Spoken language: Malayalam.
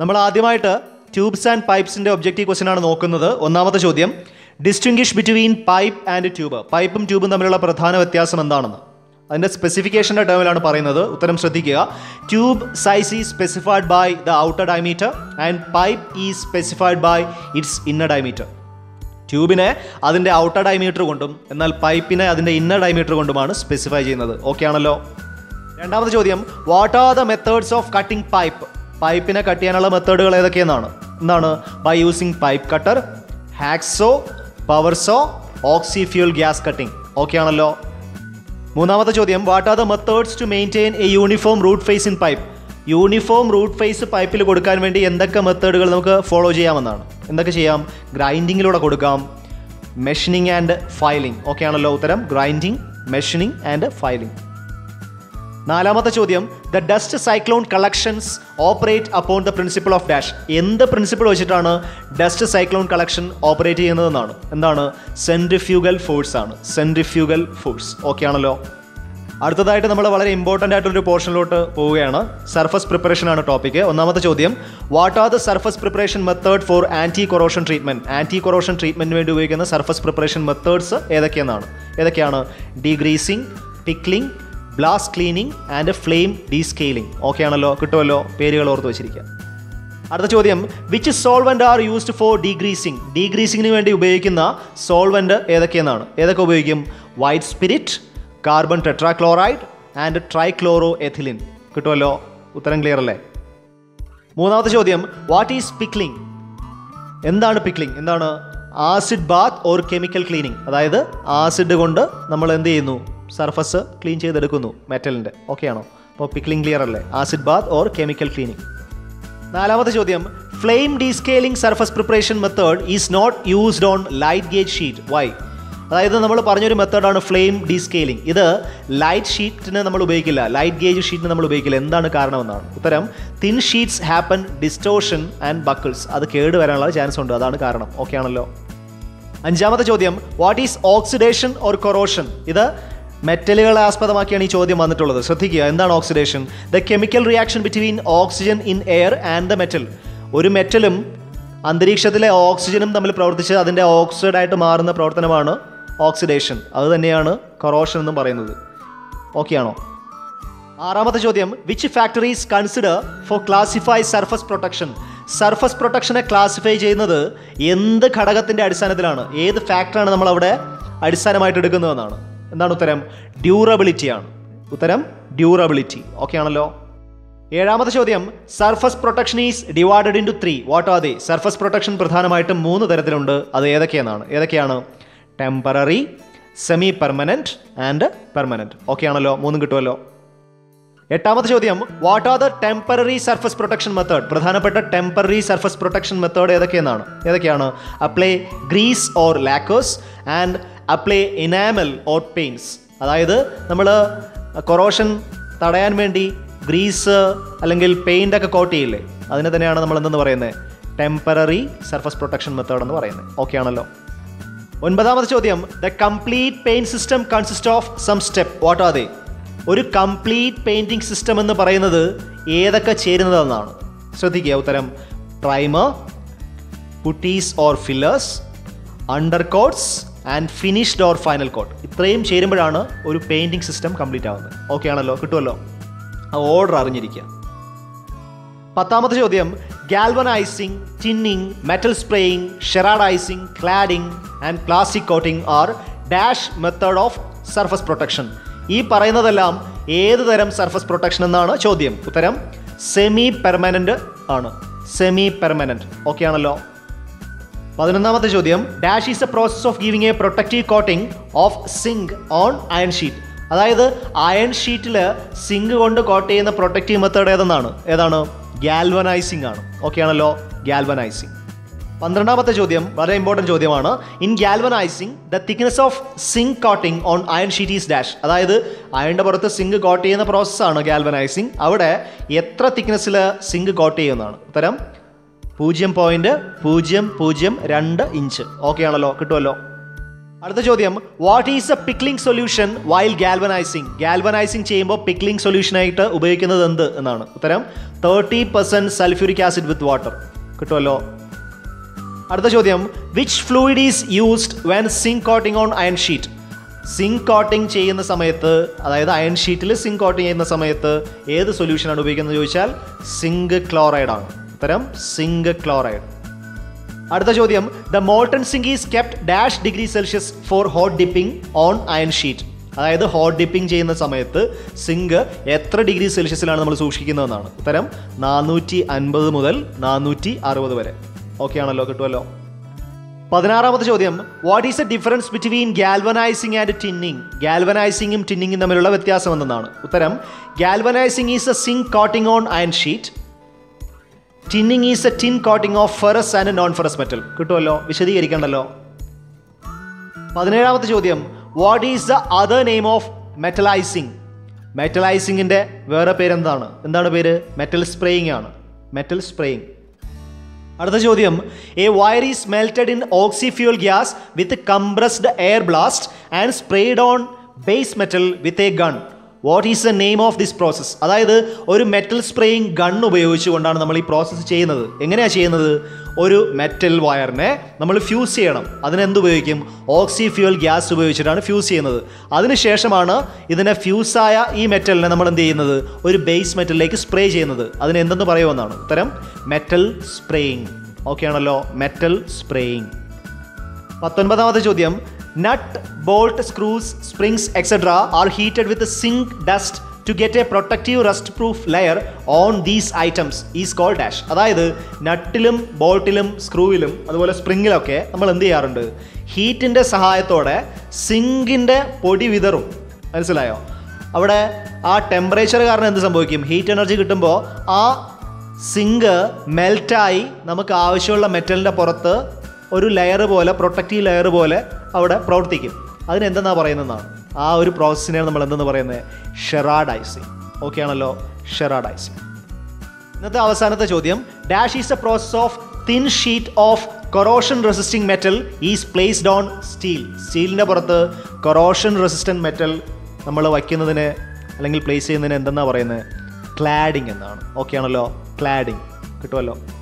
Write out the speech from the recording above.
നമ്മൾ ആദ്യമായിട്ട് ട്യൂബ്സ് ആൻഡ് പൈപ്സിൻ്റെ ഒബ്ജക്റ്റീവ് ക്വസ്റ്റൻ ആണ് നോക്കുന്നത് ഒന്നാമത്തെ ചോദ്യം distinguish between pipe and tube പൈപ്പും ട്യൂബും തമ്മിലുള്ള പ്രധാന വ്യത്യാസം എന്താണെന്ന് അതിൻ്റെ സ്പെസിഫിക്കേഷൻ്റെ ടേമിലാണ് പറയുന്നത് ഉത്തരം ശ്രദ്ധിക്കുക tube size is specified by the outer diameter and pipe is specified by its inner diameter ട്യൂബിനെ അതിൻ്റെ ഔട്ടർ ഡയമീറ്റർ കൊണ്ടും എന്നാൽ പൈപ്പിനെ അതിൻ്റെ ഇന്നർ ഡയമീറ്റർ കൊണ്ടുമാണ് സ്പെസിഫൈ ചെയ്യുന്നത് ഓക്കെ ആണല്ലോ രണ്ടാമത്തെ ചോദ്യം what are the methods of cutting pipe പൈപ്പിനെ കട്ട് ചെയ്യാനുള്ള മെത്തേഡുകൾ ഏതൊക്കെയെന്നാണ് എന്താണ് by using pipe cutter hacksaw power saw oxy fuel gas cutting okay ആണല്ലോ മൂന്നാമത്തെ ചോദ്യം what are the methods to maintain A uniform root face in pipe uniform root face പൈപ്പിൽ കൊടുക്കാൻ വേണ്ടി എന്തൊക്കെ മെത്തേഡുകൾ നമുക്ക് ഫോളോ ചെയ്യാമെന്നാണ് എന്തൊക്കെ ചെയ്യാം ഗ്രൈൻഡിങ്ങിലൂടെ കൊടുക്കാം മെഷീനിങ് ആൻഡ് ഫയലിംഗ് ഓക്കെ ആണല്ലോ ഉത്തരം ഗ്രൈൻഡിങ് മെഷീനിങ് ആൻഡ് ഫയലിംഗ് നാലാമത്തെ ചോദ്യം the dust cyclone collections operate upon the principle of dash എന്ത് പ്രിൻസിപ്പിൾ വെച്ചിട്ടാണ് ഡസ്റ്റ് സൈക്ലോൺ കളക്ഷൻ ഓപ്പറേറ്റ് ചെയ്യുന്നതെന്നാണ് എന്താണ് സെൻട്രിഫ്യൂഗൽ ഫോഴ്സ് ആണ് സെൻട്രിഫ്യൂഗൽ ഫോഴ്സ് ഓക്കെ ആണല്ലോ അടുത്തതായിട്ട് നമ്മൾ വളരെ ഇമ്പോർട്ടൻ്റ് ആയിട്ടൊരു പോർഷനിലോട്ട് പോവുകയാണ് സർഫസ് പ്രിപ്പറേഷൻ ആണ് ടോപ്പിക്ക് ഒന്നാമത്തെ ചോദ്യം what are the surface preparation method for anti corrosion treatment anti corrosion ട്രീറ്റ്മെൻറ്റിന് വേണ്ടി ഉപയോഗിക്കുന്ന സർഫസ് പ്രിപ്പറേഷൻ മെത്തേഡ്സ് ഏതൊക്കെയെന്നാണ് ഏതൊക്കെയാണ് degreasing pickling blast cleaning and flame descaling okay ആണല്ലോ കിട്ടുമല്ലോ പേരുകൾ ഓർത്ത് വെച്ചിരിക്കുക അടുത്ത ചോദ്യം which solvent are used for degreasing ഡീഗ്രീസിങ്ങിന് വേണ്ടി ഉപയോഗിക്കുന്ന സോൾവെൻ്റ് ഏതൊക്കെയെന്നാണ് ഏതൊക്കെ ഉപയോഗിക്കും white spirit carbon tetrachloride and trichloroethylene കിട്ടുമല്ലോ ഉത്തരം ക്ലിയർ അല്ലേ മൂന്നാമത്തെ ചോദ്യം വാട്ട് ഈസ് പിക്ലിംഗ് എന്താണ് പിക്ലിംഗ് എന്താണ് acid bath or chemical cleaning അതായത് ആസിഡ് കൊണ്ട് നമ്മൾ എന്ത് ചെയ്യുന്നു സർഫസ് ക്ലീൻ ചെയ്തെടുക്കുന്നു മെറ്റലിൻ്റെ ഓക്കെ ആണോ അപ്പോൾ പിക്ലിംഗ് ക്ലിയർ അല്ലേ acid bath or chemical cleaning നാലാമത്തെ ചോദ്യം flame descaling surface preparation method is not used on light gauge sheet why അതായത് നമ്മൾ പറഞ്ഞൊരു മെത്തേഡാണ് ഫ്ലെയിം ഡീസ്കെയിലിംഗ് ഇത് ലൈറ്റ് ഷീറ്റിന് നമ്മൾ ഉപയോഗിക്കില്ല ലൈറ്റ് ഗേജ് ഷീറ്റിന് നമ്മൾ ഉപയോഗിക്കില്ല എന്താണ് കാരണമെന്നാണ് ഉത്തരം thin sheets happen distortion and buckles അത് കേട് വരാനുള്ള ചാൻസ് ഉണ്ട് അതാണ് കാരണം ഓക്കെ ആണല്ലോ അഞ്ചാമത്തെ ചോദ്യം what is oxidation or corrosion ഇത് മെറ്റലുകളെ ആസ്പദമാക്കിയാണ് ഈ ചോദ്യം വന്നിട്ടുള്ളത് ശ്രദ്ധിക്കുക എന്താണ് oxidation the chemical reaction between oxygen in air and the metal ഒരു മെറ്റലും അന്തരീക്ഷത്തിലെ ഓക്സിജനും തമ്മിൽ പ്രവർത്തിച്ച് അതിൻ്റെ ഓക്സൈഡായിട്ട് മാറുന്ന പ്രവർത്തനമാണ് ഓക്സിഡേഷൻ അത് തന്നെയാണ് കൊറോഷൻ എന്നും പറയുന്നത് ഓക്കെ ആണോ ആറാമത്തെ ചോദ്യം which factories consider for classify surface protection surface പ്രൊട്ടക്ഷനെ ക്ലാസിഫൈ ചെയ്യുന്നത് എന്ത് ഘടകത്തിൻ്റെ അടിസ്ഥാനത്തിലാണ് ഏത് ഫാക്ടറാണ് നമ്മൾ അവിടെ അടിസ്ഥാനമായിട്ട് എടുക്കുന്നതെന്നാണ് എന്താണ് ഉത്തരം ഡ്യൂറബിലിറ്റി ആണ് ഉത്തരം ഡ്യൂറബിലിറ്റി ഓക്കെ ആണല്ലോ ഏഴാമത്തെ ചോദ്യം surface protection is divided into three what are they surface protection പ്രധാനമായിട്ടും മൂന്ന് തരത്തിലുണ്ട് അത് ഏതൊക്കെയാണ് ഏതൊക്കെയാണ് temporary semi permanent and permanent okay ആണല്ലോ മൂന്നും കിട്ടുമല്ലോ എട്ടാമത്തെ ചോദ്യം what are the temporary surface protection method പ്രധാനപ്പെട്ട ടെമ്പററി സർഫസ് പ്രൊട്ടക്ഷൻ മെത്തേഡ് ഏതൊക്കെയെന്നാണ് ഏതൊക്കെയാണ് apply grease or lacquers and apply enamel or paints അതായത് നമ്മൾ കൊറോഷൻ തടയാൻ വേണ്ടി ഗ്രീസ് അല്ലെങ്കിൽ പെയിൻ്റ് ഒക്കെ കോട്ട് ചെയ്യില്ലേ അതിനെ തന്നെയാണ് നമ്മൾ എന്തെന്ന് പറയുന്നത് ടെമ്പററി സർഫസ് പ്രൊട്ടക്ഷൻ മെത്തേഡ് എന്ന് പറയുന്നത് ഓക്കെ ആണല്ലോ ഒൻപതാമത്തെ ചോദ്യം the complete paint system consist of some step what are they ഒരു കംപ്ലീറ്റ് പെയിൻറ്റിംഗ് സിസ്റ്റം എന്ന് പറയുന്നത് ഏതൊക്കെ ചേരുന്നതെന്നാണ് ശ്രദ്ധിക്കുക ഉത്തരം primer putties or fillers under coats and finished or final coat ഇത്രയും ചേരുമ്പോഴാണ് ഒരു പെയിൻറ്റിംഗ് സിസ്റ്റം കംപ്ലീറ്റ് ആവുന്നത് ഓക്കെ ആണല്ലോ കിട്ടുമല്ലോ ആ ഓർഡർ അറിഞ്ഞിരിക്കുക പത്താമത്തെ ചോദ്യം galvanising tinning metal spraying sherardising cladding and plastic coating are dash method of surface protection ഈ പറയുന്നതെല്ലാം ഏത് തരം സർഫസ് പ്രൊട്ടക്ഷൻ എന്നാണ് ചോദ്യം ഉത്തരം സെമി പെർമനൻ്റ് ആണ് സെമി പെർമനൻ്റ് ഓക്കെ ആണല്ലോ പതിനൊന്നാമത്തെ ചോദ്യം dash is a process of giving A protective coating of zinc on iron sheet അതായത് അയൺ ഷീറ്റിൽ സിങ്ക് കൊണ്ട് കോട്ട് ചെയ്യുന്ന പ്രൊട്ടക്റ്റീവ് മെത്തേഡ് ഏതെന്നാണ് ഏതാണ് ഗാൽവനൈസിംഗ് ആണ് ഓക്കെ ആണല്ലോ ഗാൽവനൈസിംഗ് പന്ത്രണ്ടാമത്തെ ചോദ്യം വളരെ ഇമ്പോർട്ടൻറ്റ് ചോദ്യമാണ് in galvanising the thickness of zinc coating on iron sheet is dash അതായത് അയണിൻ്റെ പുറത്ത് സിങ്ക് കോട്ട് ചെയ്യുന്ന പ്രോസസ്സാണ് ഗാൽവനൈസിംഗ് അവിടെ എത്ര തിക്നെസ്സിൽ സിങ്ക് കോട്ട് ചെയ്യുന്നതാണ് ഉത്തരം പൂജ്യം പോയിൻറ്റ് പൂജ്യം പൂജ്യം രണ്ട് ഇഞ്ച് ഓക്കെ ആണല്ലോ കിട്ടുമല്ലോ അടുത്ത ചോദ്യം what is a pickling solution while galvanising galvanising ചെയ്യുമ്പോൾ പിക്ലിംഗ് സൊല്യൂഷനായിട്ട് ഉപയോഗിക്കുന്നത് എന്ത് എന്നാണ് ഉത്തരം thirty percent sulphuric acid with water കിട്ടുമല്ലോ അടുത്ത ചോദ്യം which fluid is used when zinc coating on iron sheet zinc coating ചെയ്യുന്ന സമയത്ത് അതായത് അയൺ ഷീറ്റിൽ സിങ്ക് കോട്ടിംഗ് ചെയ്യുന്ന സമയത്ത് ഏത് സൊല്യൂഷനാണ് ഉപയോഗിക്കുന്നത് ചോദിച്ചാൽ സിങ്ക് ക്ലോറൈഡ് ആണ് ഉത്തരം സിങ്ക് ക്ലോറൈഡ് അടുത്ത ചോദ്യം the molten zinc is kept dash degree Celsius for hot dipping on iron sheet അതായത് ഹോട്ട് ഡിപ്പിംഗ് ചെയ്യുന്ന സമയത്ത് സിങ്ക് എത്ര ഡിഗ്രി സെൽഷ്യസിലാണ് നമ്മൾ സൂക്ഷിക്കുന്നതെന്നാണ് ഉത്തരം നാനൂറ്റി അൻപത് മുതൽ നാനൂറ്റി അറുപത് വരെ ഓക്കെ ആണല്ലോ കിട്ടുമല്ലോ പതിനാറാമത്തെ ചോദ്യം what is a difference between galvanising and tinning ഗാൽവനൈസിങ്ങും ടിന്നിങ്ങും തമ്മിലുള്ള വ്യത്യാസം എന്തെന്നാണ് ഉത്തരം galvanising is a zinc coating on iron sheet tinning is a tin coating of ferrous and non ferrous metal കിട്ടുമല്ലോ വിശദീകരിക്കണ്ടല്ലോ പതിനേഴാമത്തെ ചോദ്യം what is the other name of metalising മെറ്റലൈസിങ്ങിൻ്റെ വേറെ പേരെന്താണ് എന്താണ് പേര് മെറ്റൽ സ്പ്രേയിങ് ആണ് മെറ്റൽ സ്പ്രേയിങ് അടുത്ത ചോദ്യം a wire is melted in oxyfuel gas with compressed air blast and sprayed on base metal with a gun what is the name of this process അതായത് ഒരു മെറ്റൽ സ്പ്രേയിങ് ഗൺ ഉപയോഗിച്ചുകൊണ്ടാണ് നമ്മൾ ഈ പ്രോസസ്സ് ചെയ്യുന്നത് എങ്ങനെയാണ് ചെയ്യുന്നത് ഒരു മെറ്റൽ വയറിനെ നമ്മൾ ഫ്യൂസ് ചെയ്യണം അതിനെന്ത് ഉപയോഗിക്കും ഓക്സി ഫ്യൂൽ ഗ്യാസ് ഉപയോഗിച്ചിട്ടാണ് ഫ്യൂസ് ചെയ്യുന്നത് അതിനുശേഷമാണ് ഇതിനെ ഫ്യൂസായ ഈ മെറ്റലിനെ നമ്മൾ എന്ത് ചെയ്യുന്നത് ഒരു ബേസ് മെറ്റലിലേക്ക് സ്പ്രേ ചെയ്യുന്നത് അതിന് എന്തെന്ന് പറയുമെന്നാണ് ഉത്തരം മെറ്റൽ സ്പ്രേയിങ് ഓക്കെ ആണല്ലോ മെറ്റൽ സ്പ്രേയിങ് പത്തൊൻപതാമത്തെ ചോദ്യം nut bolt screws springs etcetera are heated with zinc dust to get a protective rust proof layer on these items is call dash അതായത് നട്ടിലും ബോൾട്ടിലും സ്ക്രൂവിലും അതുപോലെ സ്പ്രിങ്ങിലൊക്കെ നമ്മൾ എന്ത് ചെയ്യാറുണ്ട് ഹീറ്റിൻ്റെ സഹായത്തോടെ സിങ്കിൻ്റെ പൊടി വിതറും മനസ്സിലായോ അവിടെ ആ ടെമ്പറേച്ചർ കാരണം എന്ത് സംഭവിക്കും ഹീറ്റ് എനർജി കിട്ടുമ്പോൾ ആ സിങ്ക് മെൽറ്റായി നമുക്ക് ആവശ്യമുള്ള മെറ്റലിൻ്റെ പുറത്ത് ഒരു ലെയർ പോലെ പ്രൊട്ടക്റ്റീവ് ലെയർ പോലെ അവിടെ പ്രവർത്തിക്കും അതിന് എന്തെന്നാ പറയുന്നതെന്നാണ് ആ ഒരു പ്രോസസ്സിനെയാണ് നമ്മൾ എന്തെന്ന് പറയുന്നത് ഷെറാഡൈസിങ് ഓക്കെ ആണല്ലോ ഷെറാഡൈസിങ് ഇന്നത്തെ അവസാനത്തെ ചോദ്യം dash is a process of thin sheet of corrosion resisting metal is placed on steel സ്റ്റീലിൻ്റെ പുറത്ത് കൊറോഷൻ റെസിസ്റ്റൻറ്റ് മെറ്റൽ നമ്മൾ വയ്ക്കുന്നതിന് അല്ലെങ്കിൽ പ്ലേസ് ചെയ്യുന്നതിന് എന്തെന്നാണ് പറയുന്നത് ക്ലാഡിംഗ് എന്നാണ് ഓക്കെ ആണല്ലോ ക്ലാഡിംഗ് കിട്ടുമല്ലോ